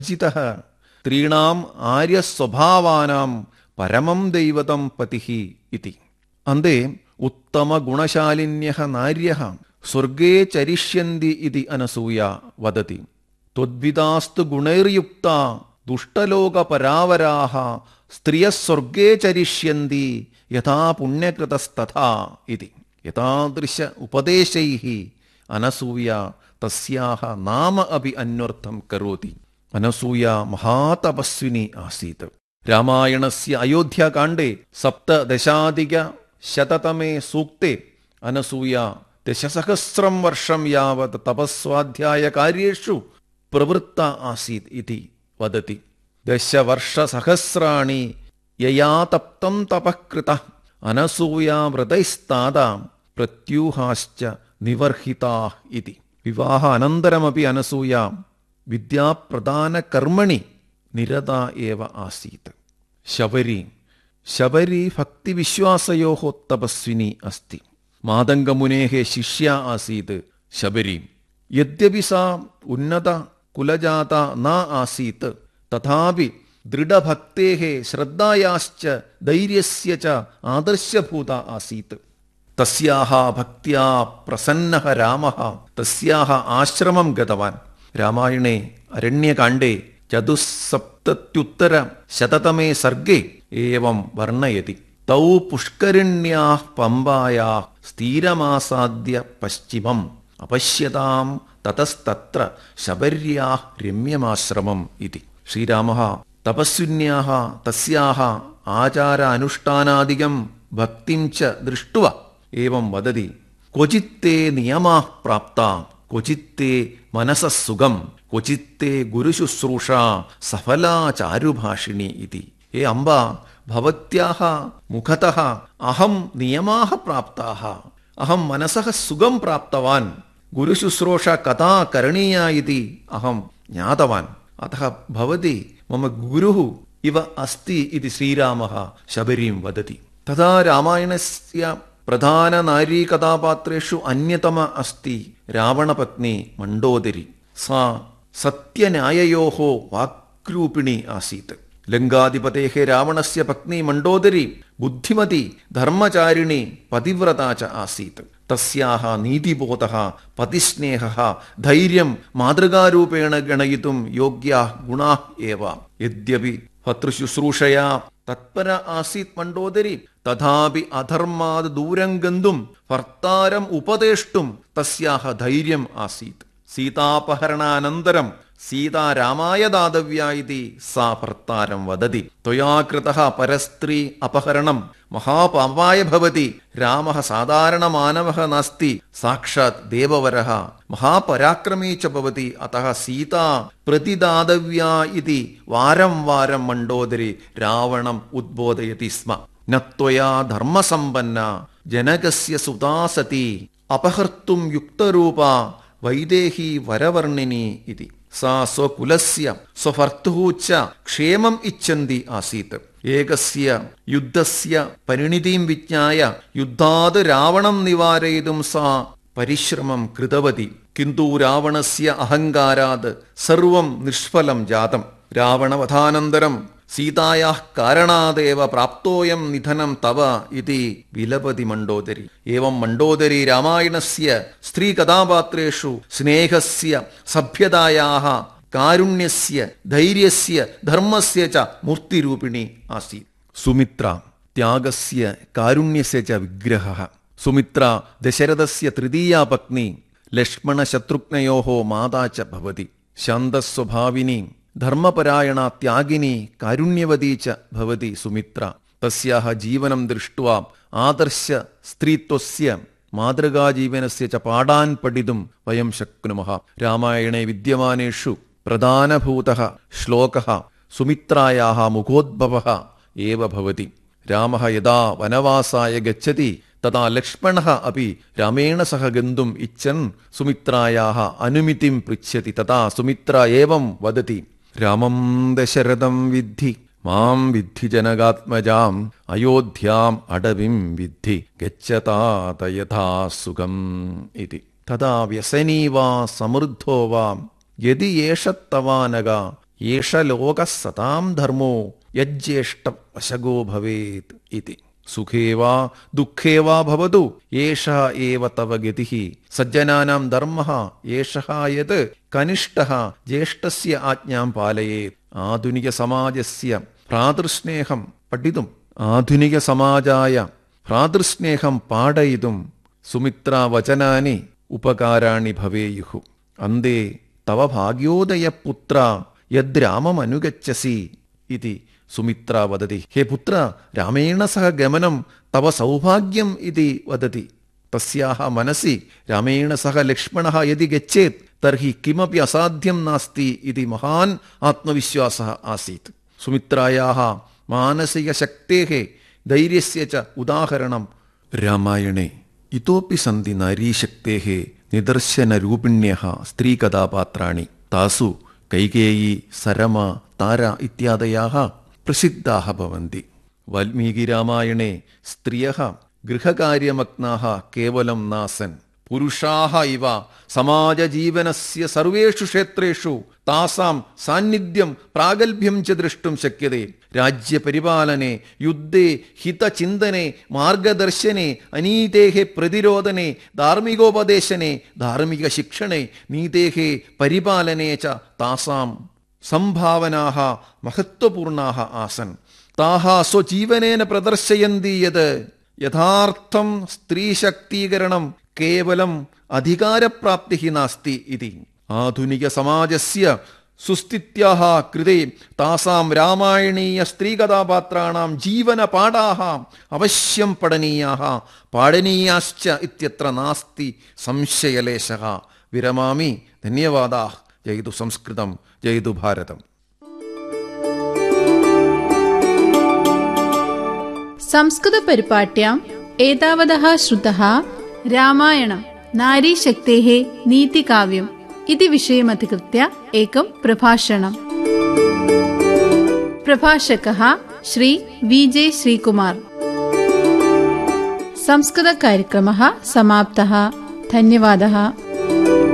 ജിതഃ സ്ത്രീണാം ആര്യസ്വഭാവാനാം പരമം ദൈവതം പതിഃ ഇതി അന്തേ ഉത്തമഗുണശാലിന്യഃ നാര്യഃ സ്വർഗേ ചരിഷ്യന്തി ഇതി അനസൂയ വദതി ത്വദ്വിതാസ്തു ഗുണൈർയുക്ത ദുഷ്ടലോകപരാവരാः സ്ത്രിയः സ്വർഗേ ചരിഷ്യന്തി യഥാ പുണ്യകൃതസ്തഥാ ഇതി യഥാദൃശ ഉപദേശൈः അനസൂയ തസ്യാഹ നാമ അപി അന്വർത്ഥം കരോതി അനസൂയ മഹാതപസ്വിനി ആസീത് രാമായണസ്യ അയോധ്യാകാണ്ഡേ സപ്തദശാധിക ശതതമേ സൂക്തെ അനസൂയ ദശസഹസ്രം വർഷം യാവത് തപസ്വാധ്യായ കാര്യേഷു പ്രവൃത്ത ആസീത് ഇതി വദതി ദശവർഷസഹസ്രാണി യയാ തപ്തം തപഃകൃത അനസൂയാവ്രതൈസ്താത പ്രത്യൂഹാശ്ച നിവർഹിതാ ഇതി വിവാഹ അനന്തരമപി അനസൂയ വിദ്യാപ്രധാനകർമ്മണി നിരത ഏവ ആസീത് ശബരി ശബരി ഭക്തിവിശ്വാസയോ തപസ്വിനി അസ്തി മാതംഗമുനേ ശിഷ്യ ആസീത് ശബരി യദ്യപി സാ ഉന്നത കുലജാത ന ആസീത് തഥാപി ദൃഢഭക്തേ ശ്രദ്ധായാശ്ച ധൈര്യസ്യ ച ആദർശഭൂത ആസീത് തസ്യാഹ ഭക്ത്യാ പ്രസന്നഃ രാമഃ തസ്യാഹ ആശ്രമം ഗതവാൻ രാമായണേ അരണ്യകാണ്ഡേ ചതുസ്സപ്തത്യുത്തര ശതതമേ സർഗേ ഏവം വർണ്ണയതി തൗ പുഷ്കരിണ്യാः പമ്പായാः സ്ഥിരമാസാദ്യ പശ്ചിമം അപശ്യതാം തതസ്തത്ര ശബര്യാः രമ്യമാശ്രമം ഇതി ശ്രീരാമः തപസ്വിന്യാः തസ്യാः ആചാര അനുഷ്ഠാനാദികം ഭക്തിം ച ദൃഷ്ട്വ ഏവം വദതി ക്വചിത്തേ നിയമാः പ്രാപ്ത ക്വചിത്തേ മനസഃ സുഖം ക്വചിത്തേ ഗുരുശുശ്രൂഷ സഫലാ ചാരുഭാഷിണി ഇതി ഹേ അംബ ഭവത്യാഹ മുഖതഃ അഹം നിയമാः പ്രാപ്താः അഹം മനസഃ സുഖം പ്രാപ്തവാൻ ഗുരുശുശ്രൂഷ കഥാ കരണീയ ഇതി അഹം ജ്ഞാതവാൻ അतः ഭവതി മമ ഗുരുः ഇവ അസ്തി ഇതി ശ്രീരാമः ശബരീം വദതി തഥാ രാമായണസ്യ പ്രധാന നാരീ കഥാപാത്രേഷു അന്യതമ അസ്തി രാവണപത്നി മണ്ഡോദരി സാ സത്യന്യായയോः വാക്രൂപിണി ആസീത് ലങ്കാധിപതേः രാവണस्य പത്നി മണ്ഡോദരി ബുദ്ധിമതി ധർമ്മചാരിണി പതിവ്രത ച ആസീത് തസ്യാഹ നീതിബോധः പതിസ്നേഹः ധൈര്യം മാതൃകാരൂപേണ ഗണയിതും യോഗ്യാः ഗുണാः ഏവ യദ്യപി ഭർതൃശുശ്രൂഷയാ തത്പര ആസീത് മണ്ഡോദരി തഥാപി അധർമാത് ദൂരം ഗന്തും ഭർത്താരം ഉപദേഷ്ടും തസ്യാഹ ധൈര്യം ആസീത് സീതാപഹരണാനന്തരം സീതാ രാമായ ദാതവ്യ ഇതി സാ ഭർത്താരം വദതി ത്വയാ കൃതഃ പരസ്ത്രീ അപഹരണം മഹാപാപായ ഭവതി രാമഃ സാധാരണമാനവः നാസ്തി സാക്ഷാത് ദേവവരः മഹാപരാക്രമീ ച ഭവതി അതः സീതാ പ്രതിദാതവ്യ ഇതി വാരം വാരം മണ്ഡോദരി രാവണം ഉദ്ബോധയതി സ്മ നത്വയാ ധർമ്മസമ്പന്ന ജനകസ്യ സുതാ സതി അപഹർത്തും യുക്തരൂപ വൈദേഹി വരവർണിനി ഇതി സാ സ്വകുലസ്യ സ്വഭർത്തുഃ ച ക്ഷേമം ഇച്ഛന്തി ആസീത് ഏകസ്യ യുദ്ധസ്യ പരിണിതിം വിജ്ഞായ യുദ്ധാത് രാവണം നിവാരയിതും സാ പരിശ്രമം കൃതവതി കിന്തു രാവണസ്യ അഹങ്കാരാത് സർവം നിഷ്ഫലം ജാതം രാവണവധാനന്തരം സീതായാः कारणादेव പ്രാപ്തോയം നിധനം തവ ഇതി വിലപതി മണ്ഡോദരി ഏവം മണ്ഡോദരി രാമായണസ്യ സ്ത്രീകഥാപാത്രേഷു സ്നേഹസ്യ സഭ്യതായാः കാരുണ്യസ്യ ധൈര്യസ്യ ധർമ്മസ്യ ച മൂർത്തിരൂപിണി ആസീത് സുമിത്ര ത്യാഗസ്യ കാരുണ്യസ്യ ച വിഗ്രഹः സുമിത്ര ദശരഥസ്യ തൃതീയാ പത്നി ലക്ഷ്മണശത്രുഘ്നയോः മാതാ ച ഭവതി ശാന്തസ്വഭാവിനി ധർമ്മപരായണ ത്യാഗിനി കാരുണ്യവതി ച ഭവതി സുമിത്ര തസ്യാഹ ജീവനം ദൃഷ്ട്വാ ആദർശ സ്ത്രീത്വസ്യ മാതൃകാജീവനസ്യ ച പാഠാൻ പഠിതും വയം ശക്നുമഃ രാമായണേ വിദ്യമാനേഷു പ്രധാനഭൂതഃ ശ്ലോകः സുമിത്രായാः മുഖോദ്ഭവः ഏവ ഭവതി രാമः യദാ വനവാസായ ഗച്ഛതി തഥാ ലക്ഷ്മണः अपि രാമേണ സഹ ഗന്തും ഇച്ഛൻ സുമിത്രായാः അനുമതിം പൃച്ഛതി തഥാ സുമിത്ര ഏവം വദതി രാമം ദശരഥം വിദ്ധി മാം വിദ്ധി ജനകാത്മജാം അയോധ്യാം അടവിം വിദ്ധി ഗച്ഛതാത യഥാ സുഖം ഇതി തഥാ വ്യസനീ വാ സമൃദ്ധോ വാ യതി ഏഷ തവാനക ഏഷ ലോക സതാം ധർമ്മോ യജ്യേഷ്ട വശഗോ ഭവേത് ഇതി സുഖേ വാ ദുഃഖേ വാ ഭവതു ഏഷ ഏവ തവ ഗതി സജ്ജനാനാം ധർമ്മ ഏഷ യത് കനിഷ്ഠ ജ്യേഷ്ഠസ്യ ആജ്ഞാം പാലയേത് ആധുനിക സമാജസ്യ ഭ്രാതൃസ്നേഹം പഠിതും ആധുനിക സമാജായ ഭ്രാതൃസ്നേഹം പാടയിതും സുമിത്ര വചനാനി ഉപകാരാണി ഭവേയുഹു അന്തേ തവ ഭാഗ്യോദയ പുത്ര യദ്രാമമനുഗച്ഛസി ഇതി സുമിത്ര വദതി ഹേ പുത്ര രാമേണ സഹ ഗമനം തവ സൗഭാഗ്യം ഇതി വദതി തസ്യാഹ മനസി രാമേണ സഹ ലക്ഷ്മണ യദി ഗച്ഛേത് തർഹി കിമപി അസാധ്യം നാസ്തി ഇതി മഹാൻ ആത്മവിശ്വാസ ആസീത് സുമിത്രായാഹ മാനസികശക്തേः ധൈര്യस्य च ഉദാഹരണം രാമായണേ ഇതോപി സന്തി നാരീശക്തേः നിദർശനരൂപിണ്യः സ്ത്രീകഥാപാത്രാണി താസു കൈകേയി സരമ താര ഇത്യാദയാः പ്രസിദ്ധാः ഭവन्ति വാൽമീകിരാമായണേ സ്ത്രിയः ഗൃഹകാര്യമഗ്നാः കേവലം നാസൻ പുരുഷാः ഇവ സമാജജീവനസ്യ സർവേഷു ക്ഷേത്രേഷു താസാം സാന്നിധ്യം പ്രാഗൽഭ്യം ച ദ്രഷ്ടും ശക്യത്തെ രാജ്യപരിപാലനെ യുദ്ധേ ഹിതചിന്തനെ മാർഗദർശനെ അനീതേഹ പ്രതിരോധനെ ധാർമ്മികോപദേശനെ ധാർമ്മിക ശിക്ഷണേ നീതേഹ പരിപാലനെ ച താസാം സംഭാവനാः മഹത്വപൂർണാः ആസൻ താः സ്വജീവനേന പ്രദർശയന്തി യത് യഥാർത്ഥം സ്ത്രീശക്തീകരണം കേവലം അധികാരപ്രാപ്തി നാസ്തി ഇതി ആധുനിക സമാജസ്യ സുസ്ഥിത്യാः കൃതേ താസാം രാമായണീയ സ്ത്രീകഥാപാത്രാണാം ജീവനപാഠാः അവശ്യം പഠനീയാः പാഠനീയാശ്ച ഇത്യത്ര നാസ്തി സംശയലേശः വിരമാമി ധന്യവാദാः ജയതു സംസ്കൃതം ജയതു ഭാരതം संस्कृतपरिपाट्याम् एतावदः श्रुतः रामायणं नारीशक्तेः नीतिकाव्यम् इति विषयमधिकृत्य एकं प्रभाषणम् प्रभाषकः श्री वि जे श्रीकुमार संस्कृतकार्यक्रमः समाप्तः धन्यवादः